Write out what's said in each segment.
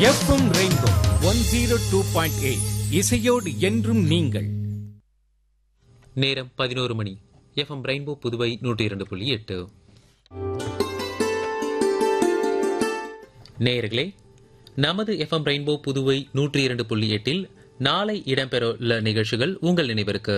FM Rainbow one zero two point eight இசையோடு என்றும் நீங்கள் நேரம் பதினோரு மணி எஃப்எம் ரெயின்போ புதுவை நூற்றி இரண்டு புள்ளி எட்டு நேயர்களே நமது எஃப்எம் ரெயின்போ புதுவை நூற்றி இரண்டு புள்ளி எட்டில் நாளை இடம்பெறவுள்ள நிகழ்ச்சிகள் உங்கள் நினைவிற்கு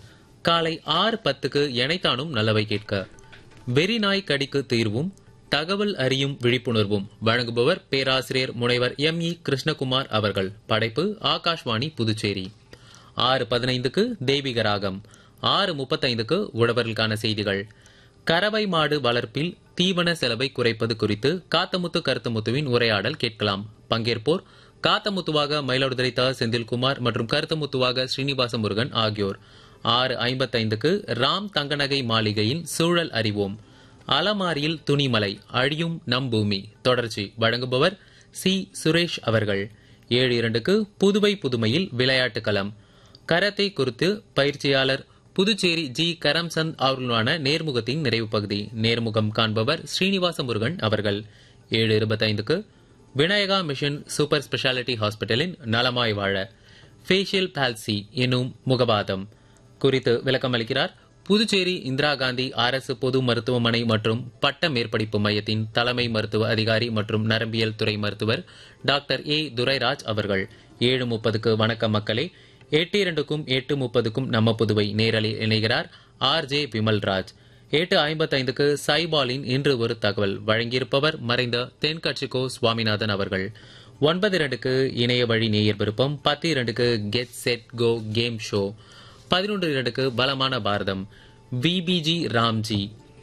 காலை ஆறு பத்துக்கு எனைத்தானும் நல்லவை கேட்க வெறிநாய் கடிக்கு தீர்வும் தகவல் அறியும் விழிப்புணர்வும் வழங்குபவர் பேராசிரியர் முனைவர் எம் இ கிருஷ்ணகுமார் அவர்கள் படைப்பு ஆகாஷ்வாணி புதுச்சேரி ஆறு பதினைந்துக்கு தெய்வீக ராகம் ஆறு முப்பத்தைந்துக்கு உழவர்களுக்கான செய்திகள் கறவை மாடு வளர்ப்பில் தீவன செலவை குறைப்பது குறித்து காத்தமுத்து கருத்தமுத்துவின் உரையாடல் கேட்கலாம் பங்கேற்போர் காத்தமுத்துவாக மயிலாடுதுறை த செந்தில்குமார் மற்றும் கருத்தமுத்துவாக ஸ்ரீனிவாச முருகன் ஆகியோர் ஆறு ஐம்பத்தைந்துக்கு ராம் தங்கநகை மாளிகையின் சூழல் அறிவோம் அலமாரியில் துணிமலை அழியும் நம் பூமி தொடர்ச்சி வழங்குபவர் சி சுரேஷ் அவர்கள் ஏழு இரண்டுக்கு புதுவை புதுமையில் விளையாட்டு களம் கராத்தே குறித்து பயிற்சியாளர் புதுச்சேரி ஜி கரம்சந்த் அவர்களுடனான நேர்முகத்தின் நிறைவு பகுதி நேர்முகம் காண்பவர் ஸ்ரீனிவாச முருகன் அவர்கள் ஏழு இருபத்தைந்துக்கு விநாயகா மிஷன் சூப்பர் ஸ்பெஷாலிட்டி ஹாஸ்பிட்டலின் நலமாய் வாழ ஃபேஷியல் பால்சி எனும் முகவாதம் குறித்து விளக்கம் அளிக்கிறார் புதுச்சேரி இந்திரா காந்தி அரசு பொது மருத்துவமனை மற்றும் பட்ட மேற்படிப்பு மையத்தின் தலைமை மருத்துவ அதிகாரி மற்றும் நரம்பியல் துறை மருத்துவர் டாக்டர் ஏ துரைராஜ் அவர்கள் ஏழு முப்பதுக்கு வணக்கம் மக்களே எட்டு இரண்டுக்கும் எட்டு முப்பதுக்கும் நம்ம புதுவை நேரலில் இணைகிறார் ஆர் ஜே விமல்ராஜ் எட்டு ஐம்பத்தைந்துக்கு சைபாலின் இன்று ஒரு தகவல் வழங்கியிருப்பவர் மறைந்த தென்கட்சிக்கோ சுவாமிநாதன் அவர்கள் ஒன்பது இரண்டுக்கு இணைய வழி நேயர் விருப்பம் பத்து இரண்டுக்கு get set go game show பதினொன்று இரண்டுக்கு பலமான பாரதம் விபிஜி ராம்ஜி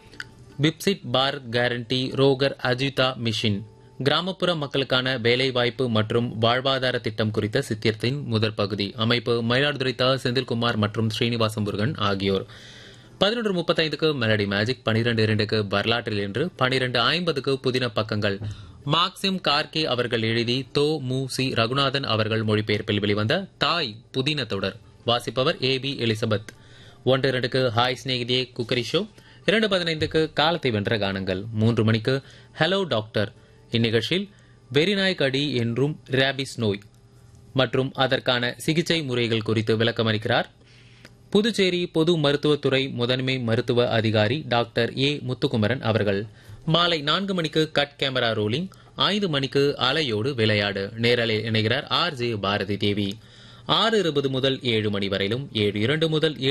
பிப்சிட் பாரத் கேரண்டி ரோகர் அஜிதா மிஷின் கிராமப்புற மக்களுக்கான வேலைவாய்ப்பு மற்றும் வாழ்வாதார திட்டம் குறித்த சித்திரத்தின் முதல் பகுதி அமைப்பு மயிலாடுதுறை த செந்தில்குமார் மற்றும் ஸ்ரீனிவாச முருகன் ஆகியோர் பதினொன்று முப்பத்தைந்துக்கு மெலடி மேஜிக் பனிரெண்டு இரண்டுக்கு வரலாற்றில் என்று பனிரெண்டு ஐம்பதுக்கு புதின பக்கங்கள் மார்க்சிம் கார்கே அவர்கள் எழுதி தோ மு சி ரகுநாதன் அவர்கள் மொழிபெயர்ப்பில் வெளிவந்த தாய் புதின தொடர் வாசிப்பவர் ஏ பி எலிசபெத் ஒன்று இரண்டுக்கு ஹாய் ஸ்நேகிதியே குக்கரி ஷோ இரண்டு பதினைந்துக்கு காலத்தை வென்ற கானங்கள் மூன்று மணிக்கு ஹலோ டாக்டர் இந்நிகழ்ச்சியில் வெறிநாய் கடி என்றும் ரேபிஸ் நோய் மற்றும் அதற்கான சிகிச்சை முறைகள் குறித்து விளக்கமளிக்கிறார் புதுச்சேரி பொது மருத்துவத்துறை முதன்மை மருத்துவ அதிகாரி டாக்டர் ஏ முத்துக்குமரன் அவர்கள் மாலை நான்கு மணிக்கு கட் கேமரா ரோலிங் ஐந்து மணிக்கு அலையோடு விளையாடு நேரலில் இணைகிறார் ஆர் ஜே பாரதி தேவி ஆறு இருபது முதல் ஏழு மணி வரையிலும் ஏழு இரண்டு முதல்